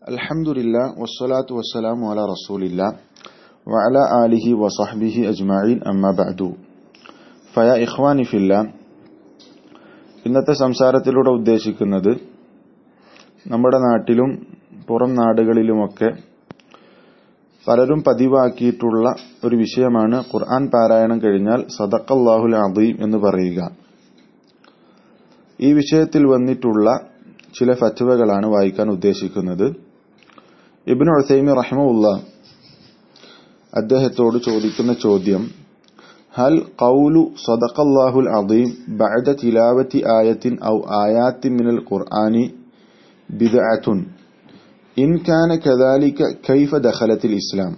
الحمد لله والصلاة والسلام على رسول الله وعلى آله وصحبه أجمعين أما بعد فيا إخواني في الله ഇന്നത്തെ സംസാരത്തിലൂടെ ഉദ്ദേശിക്കുന്നത് നമ്മുടെ നാട്ടിലും പുറം നാടുകളിലുമൊക്കെ പലരും പതിവാക്കിയിട്ടുള്ള ഒരു വിഷയമാണ് ഖുർആൻ പാരായണം കഴിഞ്ഞാൽ സദക്കല്ലാഹുൽ അദീം എന്ന് പറയുക ഈ വിഷയത്തിൽ വന്നിട്ടുള്ള ചില ഫത്വകളാണ് വായിക്കാൻ ഉദ്ദേശിക്കുന്നത് ഇബ്നു ഉസൈമി റഹ്മുല്ല അദ്ദേഹത്തോട് ചോദിക്കുന്ന ചോദ്യം ഹൽ ഖൗലു സദഖല്ലാഹുൽ അദീം ബഅദ തിലാവത്തി ആയത്തിൻ ഔ ആയാത്തിൻ മിനൽ ഖുർആനി ബിദ്അത്തുൻ ഇൻ കാന കദാലിക കൈഫ ദഖലത്തിൽ ഇസ്ലാം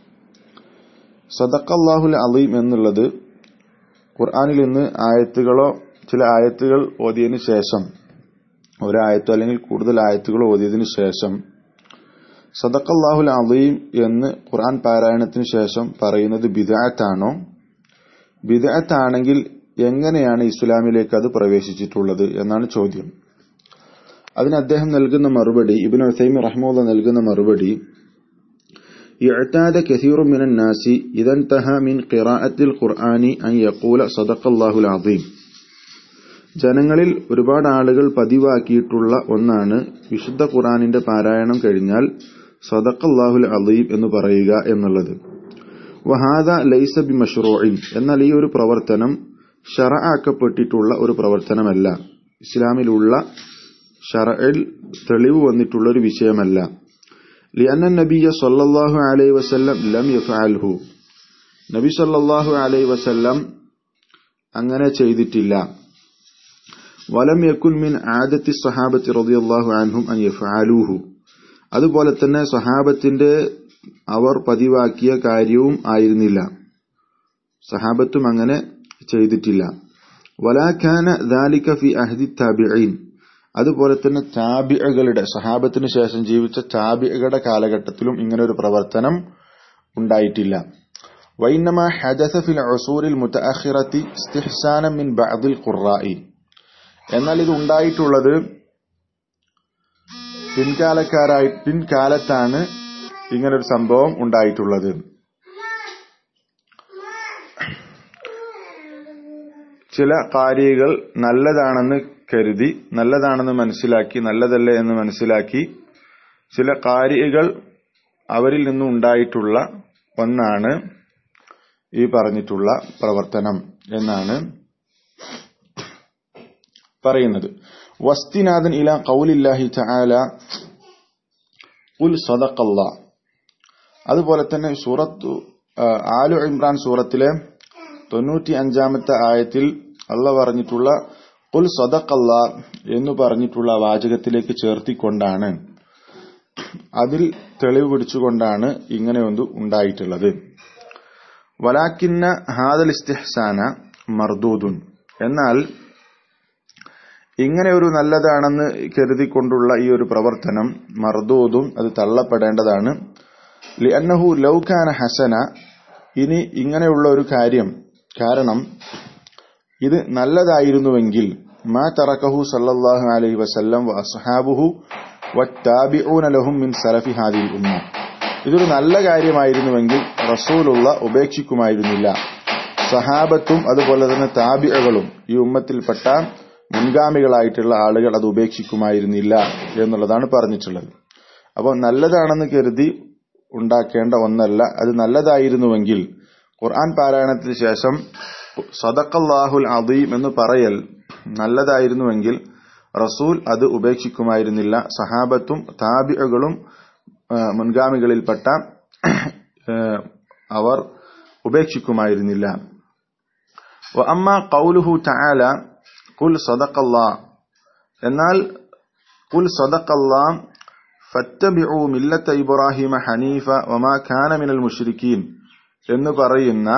സദഖല്ലാഹുൽ അദീം എന്നുള്ളത് ഖുർആനിൽ നിന്ന് ആയത്തുകളോ ചില ആയത്തുകൾ ഓതിയതിനു ശേഷം ഒരായത്തോ അല്ലെങ്കിൽ കൂടുതൽ ആയത്തുകൾ ഓതിയതിനു ശേഷം സദഖല്ലാഹുൽ അദീം എന്ന് ഖുർആൻ പാരായണത്തിന് ശേഷം പറയുന്നത് ബിദഅത്താണോ ബിദഅത്താണെങ്കിൽ എങ്ങനെയാണ് ഇസ്ലാമിലേക്ക് അത് പ്രവേശിച്ചിട്ടുള്ളത് എന്നാണ് ചോദ്യം അതിന് അദ്ദേഹം നൽകുന്ന മറുപടി ഇബിൻ ഉസൈമി റഹ്മുള്ള നൽകുന്ന മറുപടി اعتاد كثير من الناس إذا انتهى من قراءة القرآن أن يقول صدق الله العظيم ജനങ്ങളിൽ ഒരുപാട് ആളുകൾ പതിവാക്കിയിട്ടുള്ള ഒന്നാണ് വിശുദ്ധ ഖുറാനിന്റെ പാരായണം കഴിഞ്ഞാൽ സദഖല്ലാഹുൽ അലീം എന്ന് പറയുക എന്നുള്ളത് വഹാദ ലൈസ ബി മഷ്റൂഇൻ എന്നാൽ ഈ ഒരു പ്രവർത്തനം ഷറആക്കപ്പെട്ടിട്ടുള്ള ഒരു പ്രവർത്തനമല്ല ഇസ്ലാമിലുള്ള ഷറയിൽ തെളിവ് വന്നിട്ടുള്ള ഒരു വിഷയമല്ല ലിഅന്ന നബിയ സല്ലല്ലാഹു അലൈഹി വസല്ലം ലം യഫഅൽഹു നബി സല്ലല്ലാഹു അലൈഹി വസല്ലം അങ്ങനെ ചെയ്തിട്ടില്ല വലം യക്കുൻ മിൻ ആദത്തി സഹാബത്തി റളിയല്ലാഹു അൻഹും അൻ യഫഅലൂഹു അതുപോലെ തന്നെ സഹാബത്തിന്റെ അവർ പതിവാക്കിയ കാര്യവും ആയിരുന്നില്ല സഹാബത്തും അങ്ങനെ ചെയ്തിട്ടില്ല വലാഖാന ദാലിക ഫി അഹദി താബിഈൻ അതുപോലെ തന്നെ താബിഅകളുടെ സഹാബത്തിന് ശേഷം ജീവിച്ച താബിഅകളുടെ കാലഘട്ടത്തിലും ഇങ്ങനെ ഒരു പ്രവർത്തനം ഉണ്ടായിട്ടില്ല വൈനമ ഹദസ ഫിൽ ഉസൂരിൽ മുതഅഖിറത്തി ഇസ്തിഹ്സാനം മിൻ ബഅദിൽ ഖുറായി എന്നാൽ ഇത് ഉണ്ടായിട്ടുള്ളത് പിൻകാലക്കാരായി പിൻകാലത്താണ് ഇങ്ങനൊരു സംഭവം ഉണ്ടായിട്ടുള്ളത് ചില കാര്യങ്ങൾ നല്ലതാണെന്ന് കരുതി നല്ലതാണെന്ന് മനസ്സിലാക്കി നല്ലതല്ലേ എന്ന് മനസ്സിലാക്കി ചില കാര്യങ്ങൾ അവരിൽ നിന്നും ഉണ്ടായിട്ടുള്ള ഒന്നാണ് ഈ പറഞ്ഞിട്ടുള്ള പ്രവർത്തനം എന്നാണ് പറയുന്നത് വസ്തിനാഥൻ ഇല കൗലില്ലാഹി ചാല ഉൽ സദക്കല്ല അതുപോലെ തന്നെ സൂറത്ത് ആലു ഇമ്രാൻ സൂറത്തിലെ തൊണ്ണൂറ്റി അഞ്ചാമത്തെ ആയത്തിൽ അള്ള പറഞ്ഞിട്ടുള്ള ഉൽ സദക്കല്ല എന്ന് പറഞ്ഞിട്ടുള്ള വാചകത്തിലേക്ക് ചേർത്തിക്കൊണ്ടാണ് അതിൽ തെളിവ് പിടിച്ചുകൊണ്ടാണ് ഇങ്ങനെ ഒന്ന് ഉണ്ടായിട്ടുള്ളത് വലാക്കിന്ന ഹാദൽ ഇസ്തിഹ്സാന മർദൂദുൻ എന്നാൽ ഇങ്ങനെ ഒരു നല്ലതാണെന്ന് കരുതിക്കൊണ്ടുള്ള ഈ ഒരു പ്രവർത്തനം മർദൂദും അത് തള്ളപ്പെടേണ്ടതാണ് ലിഅന്നഹു ലൗകാന ഹസന ഇനി ഇങ്ങനെയുള്ള ഒരു കാര്യം കാരണം ഇത് നല്ലതായിരുന്നുവെങ്കിൽ മാ തറക്കഹു സല്ലല്ലാഹു അലൈഹി വസല്ലം വ അസ്ഹാബുഹു വത്താബിഊന ലഹും മിൻ സലഫി ഹാദിൽ ഉമ്മ ഇതൊരു നല്ല കാര്യമായിരുന്നുവെങ്കിൽ റസൂലുള്ള ഉപേക്ഷിക്കുമായിരുന്നില്ല സഹാബത്തും അതുപോലെ തന്നെ താബിഅകളും ഈ ഉമ്മത്തിൽപ്പെട്ട മുൻഗാമികളായിട്ടുള്ള ആളുകൾ അത് ഉപേക്ഷിക്കുമായിരുന്നില്ല എന്നുള്ളതാണ് പറഞ്ഞിട്ടുള്ളത് അപ്പോൾ നല്ലതാണെന്ന് കരുതി ഉണ്ടാക്കേണ്ട ഒന്നല്ല അത് നല്ലതായിരുന്നുവെങ്കിൽ ഖുർആൻ പാരായണത്തിന് ശേഷം സദക്കല്ലാഹുൽ അദീം എന്ന് പറയൽ നല്ലതായിരുന്നുവെങ്കിൽ റസൂൽ അത് ഉപേക്ഷിക്കുമായിരുന്നില്ല സഹാബത്തും താബിഅകളും മുൻഗാമികളിൽപ്പെട്ട അവർ ഉപേക്ഷിക്കുമായിരുന്നില്ല അമ്മ കൗലുഹു തആല കുൽ സദക്കല്ലാ എന്നാൽ കുൽ സദക്കല്ലാ ഫത്തബിഉ മില്ലത്ത ഇബ്രാഹിമ ഹനീഫ വമാ കാന മിനൽ മുശ്രിക്കീൻ എന്ന് പറയുന്ന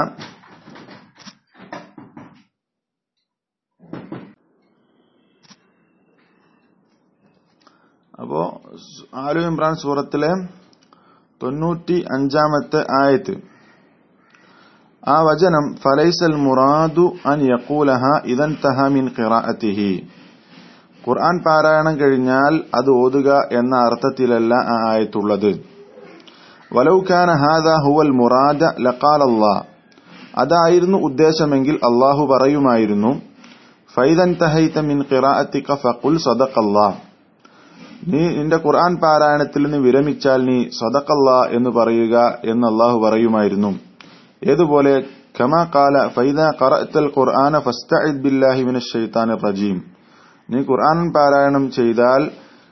അപ്പോ ആലു ഇമ്രാൻ സൂറത്തിലെ തൊണ്ണൂറ്റി അഞ്ചാമത്തെ ആയത്ത് ആ വചനം ഫലൈസൽ മുറാദു അൻ യഖൂലഹ ഇദൻ തഹ മിൻ ഖിറാഅത്തിഹി ഖുർആൻ പാരായണം കഴിഞ്ഞാൽ അത് ഓതുക എന്ന അർത്ഥത്തിലല്ല ആ ആയത്തുള്ളത് വലൗഖാന ഹാദ ഹുവൽ മുറാദ ലഖാൽ അള്ളാഹ് അതായിരുന്നു ഉദ്ദേശമെങ്കിൽ അള്ളാഹു പറയുമായിരുന്നു ഫൈദൻ തഹൈത മിൻ ഖിറാഅത്തിക ഫഖുൽ സദഖല്ലാഹ് നീ നിന്റെ ഖുർആൻ പാരായണത്തിൽ നിന്ന് വിരമിച്ചാൽ നീ സദഖല്ലാ എന്ന് പറയുക എന്ന് അള്ളാഹു പറയുമായിരുന്നു ഏതുപോലെ കമാ കാല ഫൈദ ഖറഅത്തൽ ഖുർആന ഫസ്തഇദ് ബില്ലാഹി മിനശ് ശൈത്താനിർ റജീം നീ ഖുർആൻ പാരായണം ചെയ്താൽ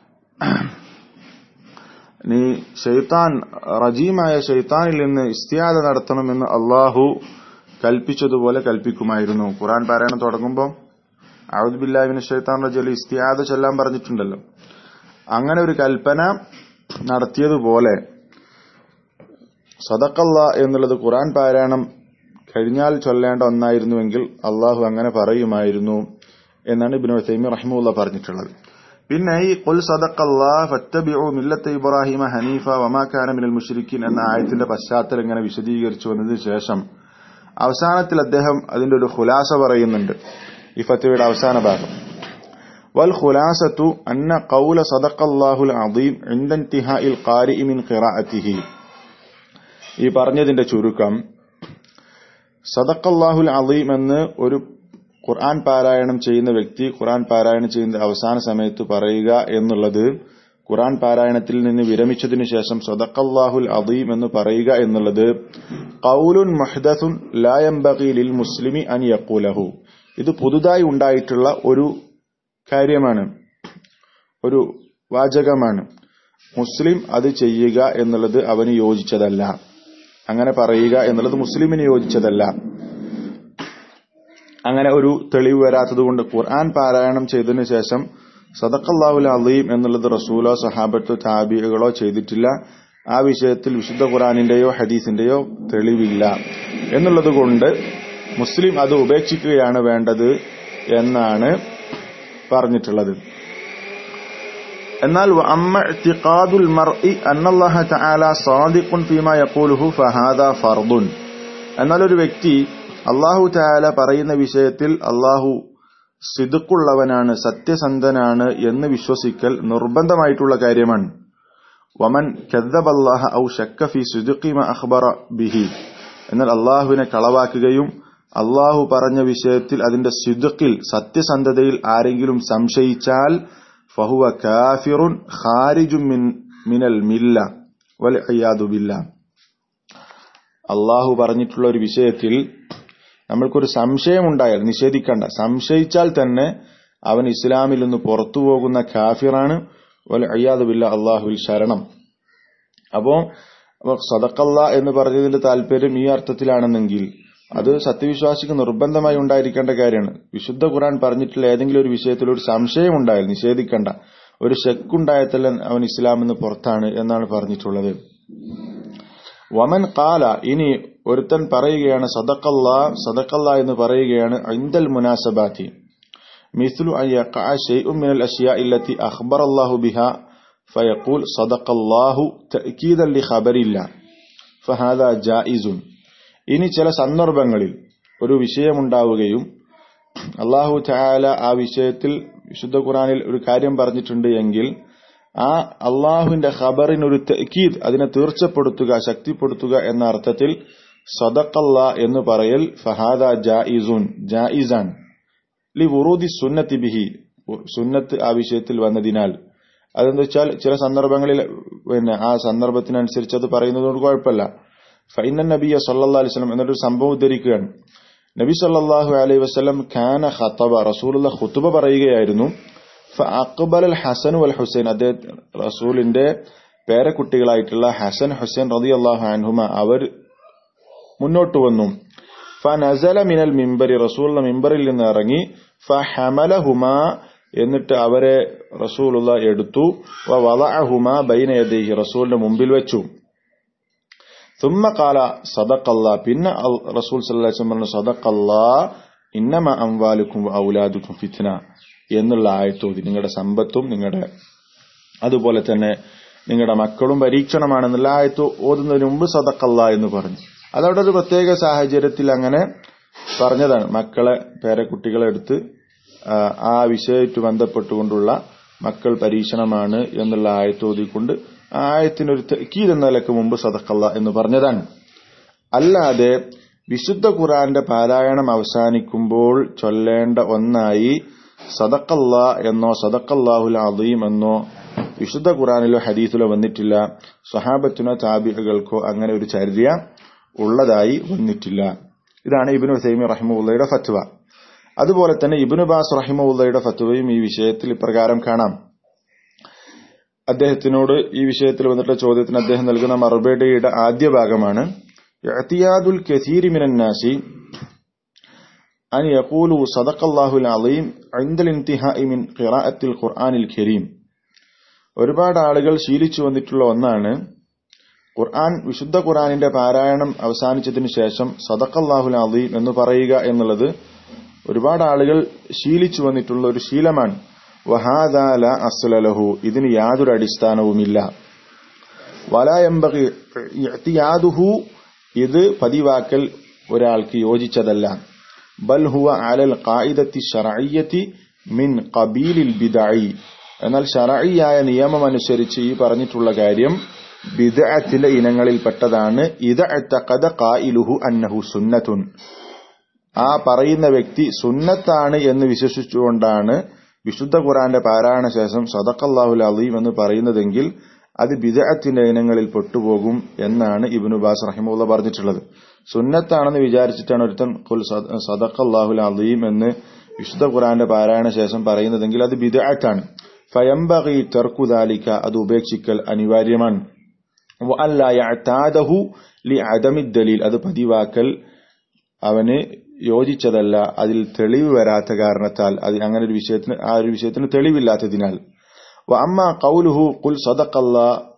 നീ ഷെയ്ത്താൻ റജീമായ ഷെയ്ത്താനിൽ നിന്ന് ഇസ്തിയാദ നടത്തണമെന്ന് അള്ളാഹു കൽപ്പിച്ചതുപോലെ കൽപ്പിക്കുമായിരുന്നു ഖുർആൻ പാരായണം തുടങ്ങുമ്പോൾ ഔദ്ബില്ലാവിന് ഷെയ്ത്താൻ റജീൽ ഇസ്തിയാദ ചൊല്ലാൻ പറഞ്ഞിട്ടുണ്ടല്ലോ അങ്ങനെ ഒരു കൽപ്പന നടത്തിയതുപോലെ സദക്കല്ല എന്നുള്ളത് ഖുർആൻ പാരായണം കഴിഞ്ഞാൽ ചൊല്ലേണ്ട ഒന്നായിരുന്നുവെങ്കിൽ അള്ളാഹു അങ്ങനെ പറയുമായിരുന്നു എന്നാണ് ഇബിൻ തൈമി റഹിമുല്ല പറഞ്ഞിട്ടുള്ളത് പിന്നെ ഈ കൊൽ സദക്കല്ലാ ഫറ്റബിഉ മില്ലത്ത് ഇബ്രാഹിമ ഹനീഫ വമാ കാന മിനൽ മുശ്രിക്കീൻ എന്ന ആയത്തിന്റെ പശ്ചാത്തലം ഇങ്ങനെ വിശദീകരിച്ചു വന്നതിന് ശേഷം അവസാനത്തിൽ അദ്ദേഹം അതിന്റെ ഒരു ഖുലാസ പറയുന്നുണ്ട് ഈ ഫത്വയുടെ അവസാന ഭാഗം വൽ ഖുലാസത്തു അന്ന ഖൗല സദഖല്ലാഹുൽ അദീം ഇൻദ ഇന്തിഹാഇൽ ഖാരിഇ മിൻ ഖിറാഅത്തിഹി ഈ പറഞ്ഞതിന്റെ ചുരുക്കം സദഖല്ലാഹുൽ അദീം എന്ന് ഒരു ഖുർആൻ പാരായണം ചെയ്യുന്ന വ്യക്തി ഖുർആൻ പാരായണം ചെയ്യുന്ന അവസാന സമയത്ത് പറയുക എന്നുള്ളത് ഖുർആൻ പാരായണത്തിൽ നിന്ന് വിരമിച്ചതിനു ശേഷം സദഖല്ലാഹുൽ അദീം എന്ന് പറയുക എന്നുള്ളത് ഖൗലുൻ മുഹ്ദസുൻ ലാ യംബഗി ലിൽ മുസ്ലിമി അൻ യഖൂലഹു ഇത് പുതുതായി ഉണ്ടായിട്ടുള്ള ഒരു കാര്യമാണ് ഒരു വാചകമാണ് മുസ്ലിം അത് ചെയ്യുക എന്നുള്ളത് അവന് യോജിച്ചതല്ല അങ്ങനെ പറയുക എന്നുള്ളത് മുസ്ലിമിന് യോജിച്ചതല്ല അങ്ങനെ ഒരു തെളിവ് വരാത്തതുകൊണ്ട് ഖുർആൻ പാരായണം ചെയ്തതിനു ശേഷം സദഖല്ലാഹുൽ അലീം എന്നുള്ളത് റസൂലോ സഹാബത്തോ താബികളോ ചെയ്തിട്ടില്ല ആ വിഷയത്തിൽ വിശുദ്ധ ഖുറാനിന്റെയോ ഹദീസിന്റെയോ തെളിവില്ല എന്നുള്ളത് കൊണ്ട് മുസ്ലിം അത് ഉപേക്ഷിക്കുകയാണ് വേണ്ടത് എന്നാണ് പറഞ്ഞിട്ടുള്ളത് എന്നാൽ അമ്മ ഇത്തിഖാദുൽ മർഇ അന്നല്ലാഹ തആല സാദിഖുൻ ഫീമാ യഖൂലുഹു ഫഹാദാ ഫർദുൻ എന്നാൽ ഒരു വ്യക്തി അള്ളാഹു തആല പറയുന്ന വിഷയത്തിൽ അള്ളാഹു സിദുക്കുള്ളവനാണ് സത്യസന്ധനാണ് എന്ന് വിശ്വസിക്കൽ നിർബന്ധമായിട്ടുള്ള കാര്യമാണ് വമൻ കദ്ദബല്ലാഹ ഔ ഷക്ക ഫി സിദുഖി മ അഖ്ബറ ബിഹി എന്നാൽ അള്ളാഹുവിനെ കളവാക്കുകയും അള്ളാഹു പറഞ്ഞ വിഷയത്തിൽ അതിന്റെ സിദുക്കിൽ സത്യസന്ധതയിൽ ആരെങ്കിലും സംശയിച്ചാൽ ഫഹുവ കാഫിറുൻ ഖാരിജും മിൻ മിനൽ മില്ല വൽ അയ്യാദു ബില്ല അള്ളാഹു പറഞ്ഞിട്ടുള്ള ഒരു വിഷയത്തിൽ നമ്മൾക്കൊരു സംശയമുണ്ടായാൽ നിഷേധിക്കണ്ട സംശയിച്ചാൽ തന്നെ അവൻ ഇസ്ലാമിൽ നിന്ന് പുറത്തു പോകുന്ന കാഫിറാണ് വൽ അയ്യാദു ബില്ല അള്ളാഹുവിൽ ശരണം അപ്പോ സദക്കല്ല എന്ന് പറഞ്ഞതിന്റെ താല്പര്യം ഈ അർത്ഥത്തിലാണെന്നെങ്കിൽ അത് സത്യവിശ്വാസിക്ക് നിർബന്ധമായി ഉണ്ടായിരിക്കേണ്ട കാര്യമാണ് വിശുദ്ധ ഖുറാൻ പറഞ്ഞിട്ടുള്ള ഏതെങ്കിലും ഒരു വിഷയത്തിൽ ഒരു സംശയം ഉണ്ടായാൽ നിഷേധിക്കണ്ട ഒരു ഷെക്കുണ്ടായത്തല്ല അവൻ ഇസ്ലാമിൽ നിന്ന് പുറത്താണ് എന്നാണ് പറഞ്ഞിട്ടുള്ളത് വമൻ കാല ഇനി ഒരുത്തൻ പറയുകയാണ് സദക്കല്ല സദക്കല്ല എന്ന് പറയുകയാണ് ഐന്ദൽ മുനാസബാത്തി മിസ്ലു മിനൽ അഷിയ ഇല്ലത്തി അഖ്ബർ അള്ളാഹു ബിഹ ഫയഖൂൽ സദക്കല്ലാഹു തഅക്കീദൻ ലി ഖബറില്ല ഫഹാദ ജായിസുൻ ഇനി ചില സന്ദർഭങ്ങളിൽ ഒരു വിഷയമുണ്ടാവുകയും അള്ളാഹു ചായാല ആ വിഷയത്തിൽ വിശുദ്ധ ഖുറാനിൽ ഒരു കാര്യം പറഞ്ഞിട്ടുണ്ട് എങ്കിൽ ആ അള്ളാഹുവിന്റെ ഖബറിന് ഒരു തക്കീദ് അതിനെ തീർച്ചപ്പെടുത്തുക ശക്തിപ്പെടുത്തുക എന്ന അർത്ഥത്തിൽ സദക്കല്ല എന്ന് പറയൽ ഫഹാദ ജായിസുൻ ജായിസാൻ ലി വുറൂദി സുന്നത്തി ബിഹി സുന്നത്ത് ആ വിഷയത്തിൽ വന്നതിനാൽ അതെന്താ വെച്ചാൽ ചില സന്ദർഭങ്ങളിൽ പിന്നെ ആ സന്ദർഭത്തിനനുസരിച്ച് അത് പറയുന്നതുകൊണ്ട് കുഴപ്പമില്ല ഫൈനൻ നബിയ സല്ലാ അലിസ്ലം എന്നൊരു സംഭവം ഉദ്ധരിക്കുകയാണ് നബി സല്ലാഹു അലൈഹി വസ്ലം ഖാന ഖത്തബ റസൂലുള്ള ഖുത്തുബ പറയുകയായിരുന്നു അക്ബൽ അൽ ഹസൻ വൽ ഹുസൈൻ അദ്ദേഹം റസൂലിന്റെ പേരക്കുട്ടികളായിട്ടുള്ള ഹസൻ ഹുസൈൻ റതി അള്ളാഹു അൻഹുമ അവർ മുന്നോട്ട് വന്നു ഫനസല മിനൽ മിമ്പരി റസൂലിന്റെ മിമ്പറിൽ നിന്ന് ഇറങ്ങി ഫഹമലഹുമ എന്നിട്ട് അവരെ റസൂലുള്ള എടുത്തു വലഅഹുമ ബൈനയദേഹി റസൂലിന്റെ മുമ്പിൽ വെച്ചു തുമ്മ കാല സദക്കല്ല പിന്നെ റസൂൽ സല്ലാസ് പറഞ്ഞു സദക്കല്ല ഇന്നമ അംവാലുക്കും ഔലാദുക്കും ഫിത്ന എന്നുള്ള ആയത്തോതി നിങ്ങളുടെ സമ്പത്തും നിങ്ങളുടെ അതുപോലെ തന്നെ നിങ്ങളുടെ മക്കളും പരീക്ഷണമാണെന്നുള്ള ആയത്ത് ഓതുന്നതിന് മുമ്പ് സദക്കല്ല എന്ന് പറഞ്ഞു അതവിടെ ഒരു പ്രത്യേക സാഹചര്യത്തിൽ അങ്ങനെ പറഞ്ഞതാണ് മക്കളെ പേരക്കുട്ടികളെ എടുത്ത് ആ, ആ വിഷയമായിട്ട് ബന്ധപ്പെട്ടുകൊണ്ടുള്ള മക്കൾ പരീക്ഷണമാണ് എന്നുള്ള ആയത്ത് ഓതിക്കൊണ്ട് ആ ആയത്തിനൊരു തെക്കീത് എന്ന നിലക്ക് മുമ്പ് സദക്കല്ല എന്ന് പറഞ്ഞതാണ് അല്ലാതെ വിശുദ്ധ ഖുറാന്റെ പാരായണം അവസാനിക്കുമ്പോൾ ചൊല്ലേണ്ട ഒന്നായി സദക്കല്ല എന്നോ സദക്കല്ലാഹുൽ അദീം എന്നോ വിശുദ്ധ ഖുറാനിലോ ഹദീസിലോ വന്നിട്ടില്ല സഹാബത്തിനോ താബികൾക്കോ അങ്ങനെ ഒരു ചര്യ ഉള്ളതായി വന്നിട്ടില്ല ഇതാണ് ഇബിനു സൈമി റഹിമുള്ളയുടെ ഫത്വ അതുപോലെ തന്നെ ഇബിനു ബാസ് റഹിമുള്ളയുടെ ഫത്വയും ഈ വിഷയത്തിൽ ഇപ്രകാരം കാണാം അദ്ദേഹത്തിനോട് ഈ വിഷയത്തിൽ വന്നിട്ടുള്ള ചോദ്യത്തിന് അദ്ദേഹം നൽകുന്ന മറുപടിയുടെ ആദ്യ ഭാഗമാണ് ഇഅ്തിയാദുൽ കസീരി മിനൻ നാസി അൻ യഖൂലു സദഖല്ലാഹുൽ അളീം ഇൻദൽ ഇന്തിഹാഇ മിൻ ഖിറാഅത്തിൽ ഖുർആനിൽ കരീം ഒരുപാട് ആളുകൾ ശീലിച്ചു വന്നിട്ടുള്ള ഒന്നാണ് ഖുർആൻ വിശുദ്ധ ഖുർആനിന്റെ പാരായണം അവസാനിച്ചതിന് ശേഷം സദഖല്ലാഹുൽ അളീം എന്ന് പറയുക എന്നുള്ളത് ഒരുപാട് ആളുകൾ ശീലിച്ചു വന്നിട്ടുള്ള ഒരു ശീലമാണ് വഹാദാല അസ്ലലഹു ഇതിന് യാതൊരു അടിസ്ഥാനവുമില്ല വലായമ്പകി ഇഅ്തിയാദുഹു ഇത് പതിവാക്കൽ ഒരാൾക്ക് യോജിച്ചതല്ല ബൽ ഹുവ അലൽ ഖായിദത്തി ശറഇയ്യത്തി മിൻ ഖബീലിൽ ബിദഈ എന്നാൽ ശറഇയായ നിയമം അനുസരിച്ച് ഈ പറഞ്ഞിട്ടുള്ള കാര്യം ബിദ്അത്തിന്റെ ഇനങ്ങളിൽപ്പെട്ടതാണ് ഇത് അത്തഖദ ഖായിലുഹു അന്നഹു സുന്നത്തുൻ ആ പറയുന്ന വ്യക്തി സുന്നത്താണ് എന്ന് വിശ്വസിച്ചുകൊണ്ടാണ് വിശുദ്ധ ഖുറാന്റെ പാരായണ ശേഷം സദഖല്ലാഹുൽ അലീം എന്ന് പറയുന്നതെങ്കിൽ അത് ബിദഅത്തിന്റെ ഇനങ്ങളിൽ പെട്ടുപോകും എന്നാണ് ഇബ്നു ബാസ് റഹിമുള്ള പറഞ്ഞിട്ടുള്ളത് സുന്നത്താണെന്ന് വിചാരിച്ചിട്ടാണ് ഒരുത്തൻ ഖുൽ സദഖല്ലാഹുൽ അലീം എന്ന് വിശുദ്ധ ഖുറാന്റെ പാരായണ ശേഷം പറയുന്നതെങ്കിൽ അത് ബിദഅത്താണ് ഫയംബഗി തർക്കു ദാലിക അത് ഉപേക്ഷിക്കൽ അനിവാര്യമാണ് വഅല്ല യഅതാദഹു ലിഅദമി ദലീൽ അത് പതിവാക്കൽ അവന് യോജിച്ചതല്ല അതിൽ തെളിവ് വരാത്ത കാരണത്താൽ അത് അങ്ങനെ ഒരു വിഷയത്തിന് ആ ഒരു വിഷയത്തിന് തെളിവില്ലാത്തതിനാൽ അമ്മ കൗലുഹു കുൽ സദക്കല്ല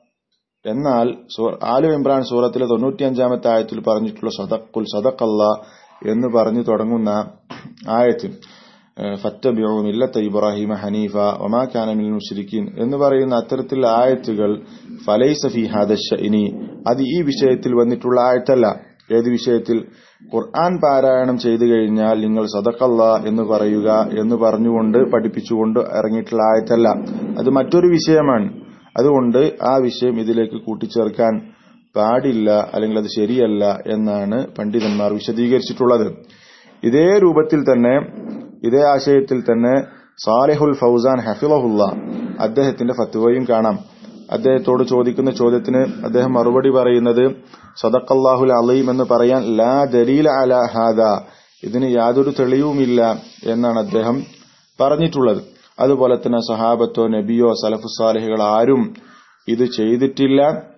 എന്നാൽ ആലു ഇമ്രാൻ സൂറത്തിലെ തൊണ്ണൂറ്റിയഞ്ചാമത്തെ ആയത്തിൽ പറഞ്ഞിട്ടുള്ള സദക്കുൽ സദക്കല്ല എന്ന് പറഞ്ഞു തുടങ്ങുന്ന ആയത്ത് ഫറ്റബിയോ മില്ലത്ത ഇബ്രാഹിമ ഹനീഫ ഒമാ കാനമിൽ മുഷരിക്കീൻ എന്ന് പറയുന്ന അത്തരത്തിലുള്ള ആയത്തുകൾ ഫലൈസ ഫി ഹാദശ ഇനി അത് ഈ വിഷയത്തിൽ വന്നിട്ടുള്ള ആയത്തല്ല ഏത് വിഷയത്തിൽ ഖുർആൻ പാരായണം ചെയ്തു കഴിഞ്ഞാൽ നിങ്ങൾ സദക്കല്ല എന്ന് പറയുക എന്ന് പറഞ്ഞുകൊണ്ട് പഠിപ്പിച്ചുകൊണ്ട് ഇറങ്ങിയിട്ടുള്ള ആയത്തല്ല അത് മറ്റൊരു വിഷയമാണ് അതുകൊണ്ട് ആ വിഷയം ഇതിലേക്ക് കൂട്ടിച്ചേർക്കാൻ പാടില്ല അല്ലെങ്കിൽ അത് ശരിയല്ല എന്നാണ് പണ്ഡിതന്മാർ വിശദീകരിച്ചിട്ടുള്ളത് ഇതേ രൂപത്തിൽ തന്നെ ഇതേ ആശയത്തിൽ തന്നെ സാലിഹുൽ ഫൗസാൻ ഹഫിളഹുല്ല അദ്ദേഹത്തിന്റെ ഫത്വയും കാണാം അദ്ദേഹത്തോട് ചോദിക്കുന്ന ചോദ്യത്തിന് അദ്ദേഹം മറുപടി പറയുന്നത് സദക്കല്ലാഹുൽ അലീം എന്ന് പറയാൻ ലാ ദലീല അല ഹാദ ഇതിന് യാതൊരു തെളിവുമില്ല എന്നാണ് അദ്ദേഹം പറഞ്ഞിട്ടുള്ളത് അതുപോലെ തന്നെ സഹാബത്തോ നബിയോ സലഫു സാലിഹുകൾ ആരും ഇത് ചെയ്തിട്ടില്ല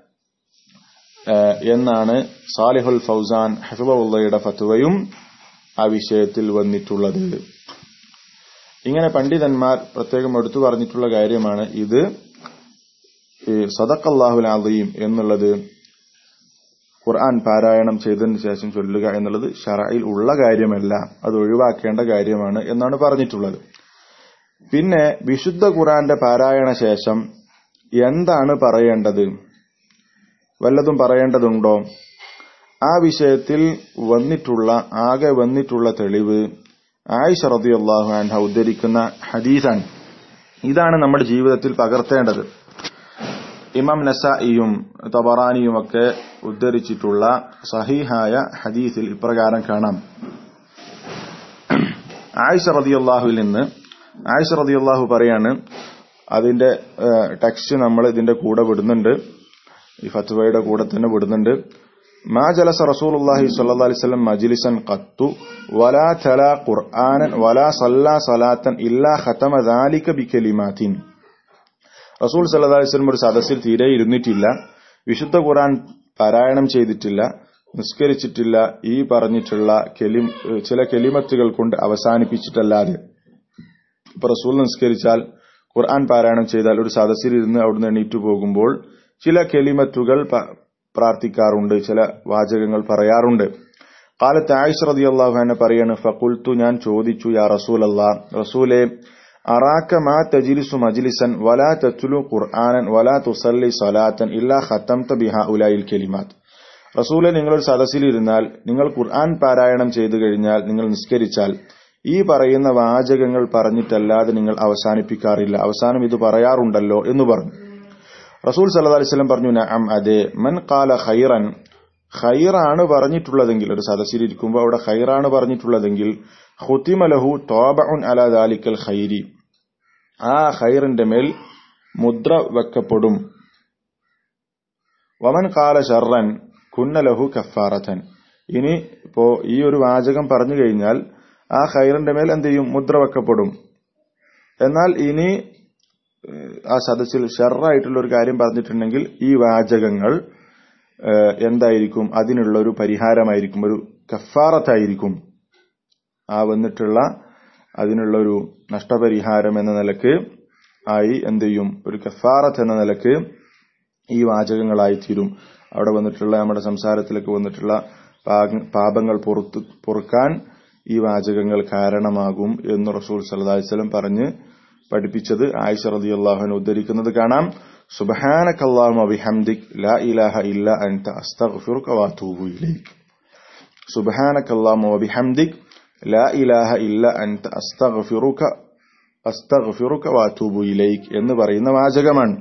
എന്നാണ് സാലിഹുൽ ഫൗസാൻ ഹഫിബുള്ളയുടെ ഫത്വയും ആ വിഷയത്തിൽ വന്നിട്ടുള്ളത് ഇങ്ങനെ പണ്ഡിതന്മാർ പ്രത്യേകം എടുത്തു പറഞ്ഞിട്ടുള്ള കാര്യമാണ് ഇത് സദക്കല്ലാഹുൽ അലീം എന്നുള്ളത് ഖുർആൻ പാരായണം ചെയ്തതിന് ശേഷം ചൊല്ലുക എന്നുള്ളത് ഷറയിൽ ഉള്ള കാര്യമല്ല അത് ഒഴിവാക്കേണ്ട കാര്യമാണ് എന്നാണ് പറഞ്ഞിട്ടുള്ളത് പിന്നെ വിശുദ്ധ ഖുർആന്റെ പാരായണ ശേഷം എന്താണ് പറയേണ്ടത് വല്ലതും പറയേണ്ടതുണ്ടോ ആ വിഷയത്തിൽ വന്നിട്ടുള്ള ആകെ വന്നിട്ടുള്ള തെളിവ് ആയിഷ റളിയല്ലാഹു അൻഹ ഉദ്ധരിക്കുന്ന ഹദീസാണ് ഇതാണ് നമ്മുടെ ജീവിതത്തിൽ പകർത്തേണ്ടത് ഇമാം നസായിയും തബറാനിയുമൊക്കെ ഉദ്ധരിച്ചിട്ടുള്ള സഹീഹായ ഹദീസിൽ ഇപ്രകാരം കാണാം ആയിഷ റതിയല്ലാഹുവിൽ നിന്ന് ആയിഷ റതിയല്ലാഹു പറയാണ് അതിന്റെ ടെക്സ്റ്റ് നമ്മൾ ഇതിന്റെ കൂടെ വിടുന്നുണ്ട് ഈ ഫത്വയുടെ കൂടെ തന്നെ വിടുന്നുണ്ട് ما جلس رسول الله صلى الله عليه وسلم مجلسا قط ولا تلا قرآنا ولا صلى صلاة إلا ختم ذلك بكلمات റസൂൽ സല്ലാ അലൈവലം ഒരു സദസ്സിൽ തീരെ ഇരുന്നിട്ടില്ല വിശുദ്ധ ഖുറാൻ പാരായണം ചെയ്തിട്ടില്ല നിസ്കരിച്ചിട്ടില്ല ഈ പറഞ്ഞിട്ടുള്ള കെലിം ചില കെലിമത്തുകൾ കൊണ്ട് അവസാനിപ്പിച്ചിട്ടല്ലാതെ ഇപ്പൊ റസൂൽ നിസ്കരിച്ചാൽ ഖുർആൻ പാരായണം ചെയ്താൽ ഒരു സദസ്സിൽ ഇരുന്ന് അവിടുന്ന് എണീറ്റു പോകുമ്പോൾ ചില കെലിമത്തുകൾ പ്രാർത്ഥിക്കാറുണ്ട് ചില വാചകങ്ങൾ പറയാറുണ്ട് കാലത്ത് ആയിഷ് റതി അള്ളാഹു പറയാണ് ഫക്കുൽത്തു ഞാൻ ചോദിച്ചു യാ റസൂൽ അല്ലാ റസൂലെ അറാക്ക മാ തജിലിസു മജ്ലിസൻ വലാ തത്തുലു ഖുർആനൻ വലാ തുസല്ലി സലാത്തൻ ഇല്ലാ ഖത്തംത ബിഹ ഉലായിൽ കെലിമാത്ത് റസൂലെ നിങ്ങളൊരു സദസ്സിൽ ഇരുന്നാൽ നിങ്ങൾ ഖുർആൻ പാരായണം ചെയ്തു കഴിഞ്ഞാൽ നിങ്ങൾ നിസ്കരിച്ചാൽ ഈ പറയുന്ന വാചകങ്ങൾ പറഞ്ഞിട്ടല്ലാതെ നിങ്ങൾ അവസാനിപ്പിക്കാറില്ല അവസാനം ഇത് പറയാറുണ്ടല്ലോ എന്ന് പറഞ്ഞു റസൂൽ സല്ലല്ലാഹു അലൈഹി വസല്ലം പറഞ്ഞു നഅം അതെ മൻ ഖാല ഖൈറൻ ഖൈറാണ് പറഞ്ഞിട്ടുള്ളതെങ്കിൽ ഒരു സദസ്സിലിരിക്കുമ്പോൾ അവിടെ ഖൈറാണ് പറഞ്ഞിട്ടുള്ളതെങ്കിൽ ഖുതിമ ലഹു തോബഉൻ അലാ ദാലിക്കൽ ഖൈരി ആ ഖൈറിന്റെ മേൽ മുദ്ര വെക്കപ്പെടും വമൻ ഖാല ഷർറൻ കുന്ന ലഹു കഫാറത്തൻ ഇനി ഇപ്പോ ഈ ഒരു വാചകം പറഞ്ഞു കഴിഞ്ഞാൽ ആ ഖൈറിന്റെ മേൽ എന്ത് ചെയ്യും മുദ്ര വെക്കപ്പെടും എന്നാൽ ഇനി ആ സദസ്സിൽ ഷെറായിട്ടുള്ള ഒരു കാര്യം പറഞ്ഞിട്ടുണ്ടെങ്കിൽ ഈ വാചകങ്ങൾ എന്തായിരിക്കും അതിനുള്ള ഒരു പരിഹാരമായിരിക്കും ഒരു കഫാറത്തായിരിക്കും ആ വന്നിട്ടുള്ള അതിനുള്ള ഒരു നഷ്ടപരിഹാരം എന്ന നിലക്ക് ആയി എന്ത് ചെയ്യും ഒരു കഫാറത്ത് എന്ന നിലക്ക് ഈ വാചകങ്ങളായി തീരും അവിടെ വന്നിട്ടുള്ള നമ്മുടെ സംസാരത്തിലേക്ക് വന്നിട്ടുള്ള പാപങ്ങൾ പുറത്തു പൊറുക്കാൻ ഈ വാചകങ്ങൾ കാരണമാകും എന്ന് റസൂൽ സല്ലല്ലാഹു അലൈഹി വസല്ലം പറഞ്ഞ് പഠിപ്പിച്ചത് ആയിഷ റളിയല്ലാഹു ഉദ്ധരിക്കുന്നത് കാണാം സുബ്ഹാനകല്ലാഹുമ്മ ബിഹംദിക് ലാ ഇലാഹ ഇല്ല അൻത അസ്തഗ്ഫിറുക വഅതൂബു ഇലൈക് സുബ്ഹാനകല്ലാഹുമ്മ വബിഹംദിക് ലാ ഇലാഹ ഇല്ല അൻത അസ്തഗ്ഫിറുക അസ്തഗ്ഫിറുക വഅതൂബു ഇലൈക് എന്ന് പറയുന്ന വാചകമാണ്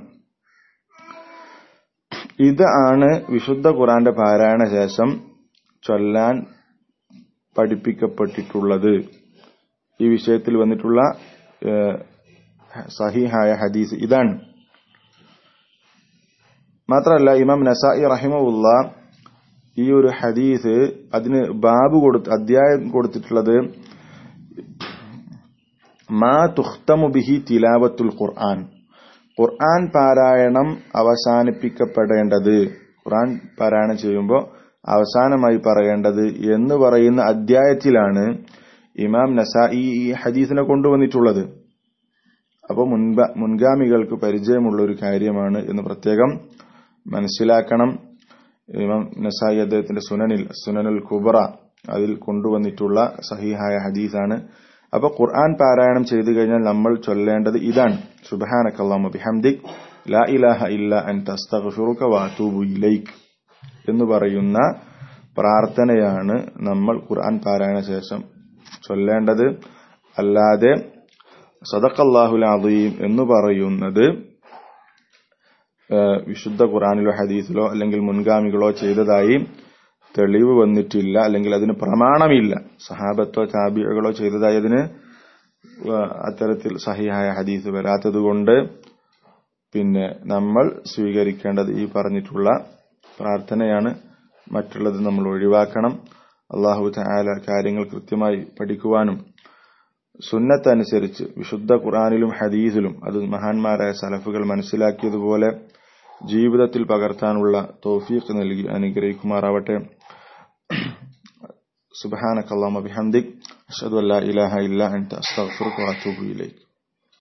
ഇത് ആണ് വിശുദ്ധ ഖുറാന്റെ പാരായണ ശേഷം ചൊല്ലാൻ പഠിപ്പിക്കപ്പെട്ടിട്ടുള്ളത് ഈ വിഷയത്തിൽ വന്നിട്ടുള്ള സഹിഹായ ഹദീസ് ഇതാണ് മാത്രമല്ല ഇമാം നസായി റഹിമുള്ള ഈ ഒരു ഹദീസ് അതിന് ബാബ് കൊടുത്ത് അധ്യായം കൊടുത്തിട്ടുള്ളത് മാ തുഖ്തമു ബിഹി തിലാവത്തുൽ ഖുർആൻ ഖുർആൻ പാരായണം അവസാനിപ്പിക്കപ്പെടേണ്ടത് ഖുർആൻ പാരായണം ചെയ്യുമ്പോൾ അവസാനമായി പറയേണ്ടത് എന്ന് പറയുന്ന അധ്യായത്തിലാണ് ഇമാം നസായി ഈ ഹദീസിനെ കൊണ്ടുവന്നിട്ടുള്ളത് അപ്പോൾ മുൻപ മുൻഗാമികൾക്ക് പരിചയമുള്ള ഒരു കാര്യമാണ് എന്ന് പ്രത്യേകം മനസ്സിലാക്കണം ഇമാം നസായി അദ്ദേഹത്തിന്റെ സുനനിൽ സുനനുൽ കുബറ അതിൽ കൊണ്ടുവന്നിട്ടുള്ള സഹിഹായ ഹദീസാണ് അപ്പൊ ഖുർആൻ പാരായണം ചെയ്തു കഴിഞ്ഞാൽ നമ്മൾ ചൊല്ലേണ്ടത് ഇതാണ് സുബഹാനക്കല്ലാമു ബിഹംദിക് ലാ ഇലാഹ ഇല്ല അൻത അസ്തഗ്ഫിറുക വഅതൂബു ഇലൈക് എന്ന് പറയുന്ന പ്രാർത്ഥനയാണ് നമ്മൾ ഖുർആൻ പാരായണ ശേഷം ചൊല്ലേണ്ടത് അല്ലാതെ സദഖല്ലാഹുൽ അദീം എന്ന് പറയുന്നത് വിശുദ്ധ ഖുറാനിലോ ഹദീസിലോ അല്ലെങ്കിൽ മുൻഗാമികളോ ചെയ്തതായി തെളിവ് വന്നിട്ടില്ല അല്ലെങ്കിൽ അതിന് പ്രമാണമില്ല സഹാബത്തോ ചാബികളോ ചെയ്തതായി അതിന് അത്തരത്തിൽ സഹിയായ ഹദീസ് വരാത്തതുകൊണ്ട് പിന്നെ നമ്മൾ സ്വീകരിക്കേണ്ടത് ഈ പറഞ്ഞിട്ടുള്ള പ്രാർത്ഥനയാണ് മറ്റുള്ളത് നമ്മൾ ഒഴിവാക്കണം അള്ളാഹു താല കാര്യങ്ങൾ കൃത്യമായി പഠിക്കുവാനും സുന്നത്തനുസരിച്ച് വിശുദ്ധ ഖുറാനിലും ഹദീസിലും അത് മഹാന്മാരായ സലഫുകൾ മനസ്സിലാക്കിയതുപോലെ ജീവിതത്തിൽ പകർത്താനുള്ള തോഫീഖ് നൽകി അനുഗ്രഹിക്കുമാറാവട്ടെ സുബഹാനക്കല്ലാമ ബിഹംദിക് അഷ്ഹദു അല്ലാ ഇലാഹ ഇല്ല അൻത അസ്തഗ്ഫിറുക വഅതൂബു ഇലൈക്